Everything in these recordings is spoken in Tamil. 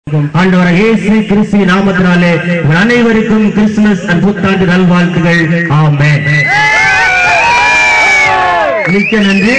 ஆண்டவர் இயேசு கிறிஸ்து நாமத்தினாலே உங்கள் அனைவருக்கும் கிறிஸ்துமஸ் and புத்தாண்டு நல்வாழ்த்துகள் ஆமென் மிக்க நன்றி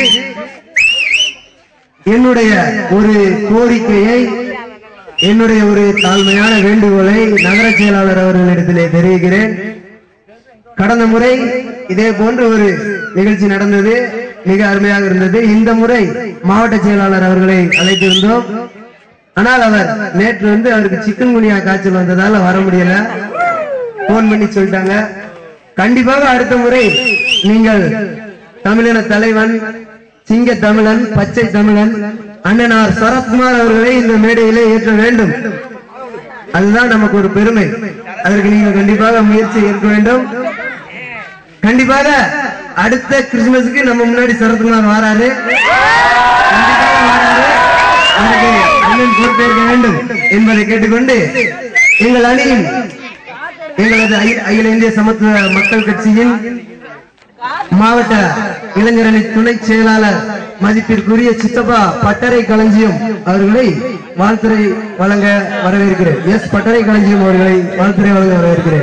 என்னுடைய ஒரு கோரிக்கையை என்னுடைய ஒரு தாழ்மையான வேண்டுகோளை நகர செயலாளர் அவர்களிடத்திலே தெரிவிக்கிறேன் கடந்த முறை இதே போன்ற ஒரு நிகழ்ச்சி நடந்தது மிக அருமையாக இருந்தது இந்த முறை மாவட்ட செயலாளர் அவர்களை அழைத்திருந்தோம் ஆனால் அவர் நேற்று வந்து அவருக்கு சிக்கன் குனியா காய்ச்சல் வந்ததால வர முடியல போன் பண்ணி சொல்லிட்டாங்க கண்டிப்பாக அடுத்த முறை நீங்கள் தமிழின தலைவன் சிங்க தமிழன் பச்சை தமிழன் அண்ணனார் சரத்குமார் அவர்களை இந்த மேடையிலே ஏற்ற வேண்டும் அதுதான் நமக்கு ஒரு பெருமை அதற்கு நீங்கள் கண்டிப்பாக முயற்சி எடுக்க வேண்டும் கண்டிப்பாக அடுத்த கிறிஸ்துமஸுக்கு நம்ம முன்னாடி சரத்குமார் வராரு கண்டிப்பாக வராரு. அதற்கு அண்ணன் பொறுப்பேற்க வேண்டும் என்பதை கேட்டுக்கொண்டு எங்கள் அணியின் எங்களது அகில அகில இந்திய சமத்துவ மக்கள் கட்சியின் மாவட்ட இளைஞரணி துணை செயலாளர் மதிப்பிற்குரிய சித்தப்பா பட்டறை களஞ்சியம் அவர்களை வாழ்த்துறை வழங்க வரவேற்கிறேன் எஸ் பட்டறை களஞ்சியம் அவர்களை வாழ்த்துறை வழங்க வரவேற்கிறேன்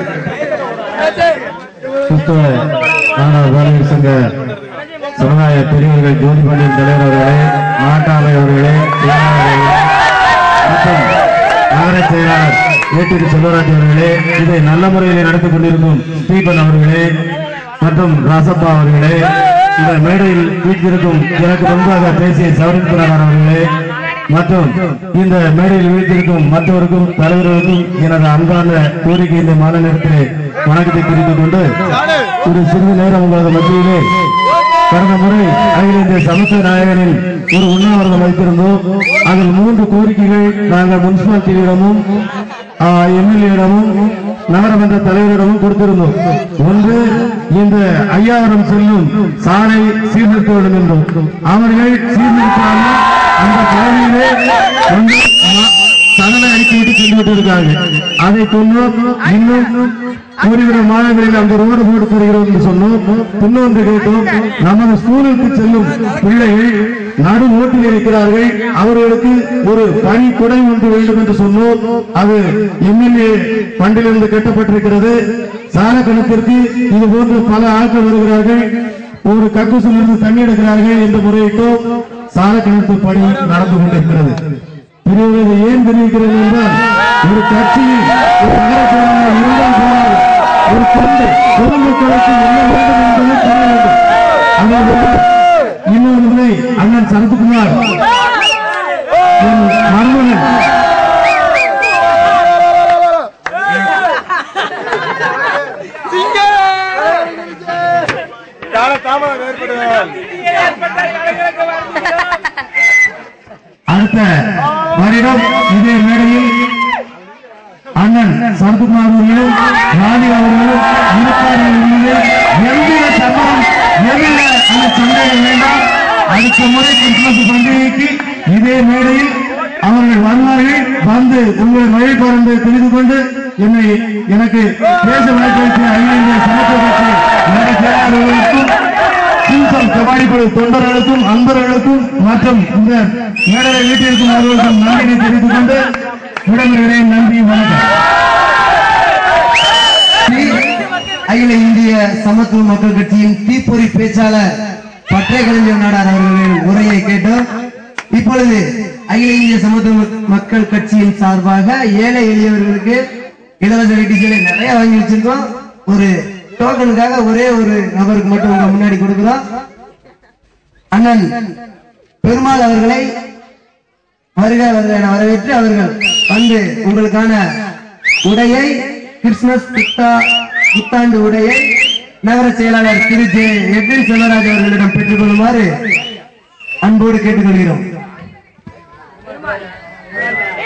கிறிஸ்துவ மாணவர் வாலிபர் சங்க சமுதாய பிரிவுகள் ஜோதி பள்ளியின் தலைவர் அவர்களே மாட்டாளை அவர்களே செயலாளர் அவர்களே, மற்றும் நகர செயலாளர் ஏடிபி செல்வராஜ் அவர்களே இதை நல்ல முறையில் நடத்திக் கொண்டிருக்கும் ஸ்டீபன் அவர்களே மற்றும் ராசப்பா அவர்களே இந்த மேடையில் வீட்டிருக்கும் எனக்கு முன்பாக பேசிய சவரின் பிறனார் அவர்களே மற்றும் இந்த மேடையில் வீட்டிற்கும் மற்றவருக்கும் தலைவர்களுக்கும் எனது அன்பான கோரிக்கை இந்த மாநில நேரத்திலே வணக்கத்தை தெரிவித்துக் கொண்டு ஒரு சிறிது நேரம் உங்களது மத்தியிலே கடந்த முறை அகில இந்திய சமத்துவ நாயகனின் ஒரு உண்ணாவிரதம் வைத்திருந்தோம் அதில் மூன்று கோரிக்கைகள் நாங்கள் முனிசிபாலிட்டியிடமும் எம்எல்ஏடமும் நகரமன்ற தலைவரிடமும் கொடுத்திருந்தோம் ஒன்று இந்த ஐயாயிரம் செல்லும் சாலை சீர்திருத்த வேண்டும் என்றும் அவர்கள் சீர்திருத்தாமல் அந்த பகுதியிலே வந்து ம- சடலை அடித்து விட்டு சென்று விட்டு இருக்காங்க அதை சொன்னோம் இன்னும் ஒருவித மாதங்களில் அந்த ரோடு போட்டு தருகிறோம் என்று சொன்னோம் இன்னொன்று கேட்டோம் நமது ஸ்கூலுக்கு செல்லும் பிள்ளைகள் நடு ஓட்டில் இருக்கிறார்கள் அவர்களுக்கு ஒரு பணி கொடை ஒன்று வேண்டும் என்று சொன்னோம் அது எம்எல்ஏ பண்டிலிருந்து கட்டப்பட்டிருக்கிறது சால கணக்கிற்கு இது போன்று பல ஆட்கள் வருகிறார்கள் ஒரு கக்கூசிலிருந்து தண்ணி எடுக்கிறார்கள் என்று முறையிட்டோம் சால கணக்கு பணி நடந்து கொண்டிருக்கிறது பிரிவுகளை ஏன் தெரிவிக்கிறேன் என்றால் ஒரு கட்சியில் ஒரு நகர செயலாளர் இருந்தால் போதாது ஒரு தொண்டு பொதுமக்களுக்கு என்ன வேண்டும் என்பதை சொல்ல வேண்டும் அதை விட இன்னொன்றை அண்ணன் சரத்குமார் என் மருமகன் அடுத்த வருடம் இதே மேடையில் அண்ணன் சரத்குமார் அவர்களும் ராணி அவர்களும் இருப்பார் அவர்களும் எவ்வித சம்பளம் எவ்வித அந்த சந்தேகம் வேண்டாம் அடுத்த முறை கிறிஸ்துமஸ் பண்டிகைக்கு இதே மேடையில் அவர்கள் வருவார்கள் வந்து உங்கள் வழிபாடு தெரிந்து கொண்டு என்னை எனக்கு பேச வாய்ப்பளித்த அகில இந்திய சமத்துவ கட்சி நகர செயலாளர்களுக்கும் சீசம் கபாடிக்குழு தொண்டர்களுக்கும் அன்பர்களுக்கும் மற்றும் இந்த மேடலை வீட்டிற்கும் அவர்களுக்கும் நன்றியை தெரிவித்துக் கொண்டு விடைபெறுகிறேன் நன்றி வணக்கம் அகில இந்திய சமத்துவ மக்கள் கட்சியின் தீப்பொறி பேச்சாளர் பற்றை கலைஞர் நாடார் அவர்களின் உரையை கேட்டோம் இப்பொழுது அகில இந்திய சமத்துவ மக்- மக்கள் கட்சியின் சார்பாக ஏழை எளியவர்களுக்கு இலவச வெட்டிச்சலை நிறைய வாங்கி வச்சிருக்கோம் ஒரு டோக்கனுக்காக ஒரே ஒரு நபருக்கு மட்டும் உங்க முன்னாடி கொடுக்கிறோம் அண்ணன் பெருமாள் அவர்களை வருக வருக என வரவேற்று அவர்கள் வந்து உங்களுக்கான உடையை கிறிஸ்துமஸ் புத்தா புத்தாண்டு உடையை நகர செயலாளர் திரு ஜே எட்வின் செல்வராஜ் அவர்களிடம் பெற்றுக் கொள்ளுமாறு அன்போடு கேட்டுக்கொள்கிறோம்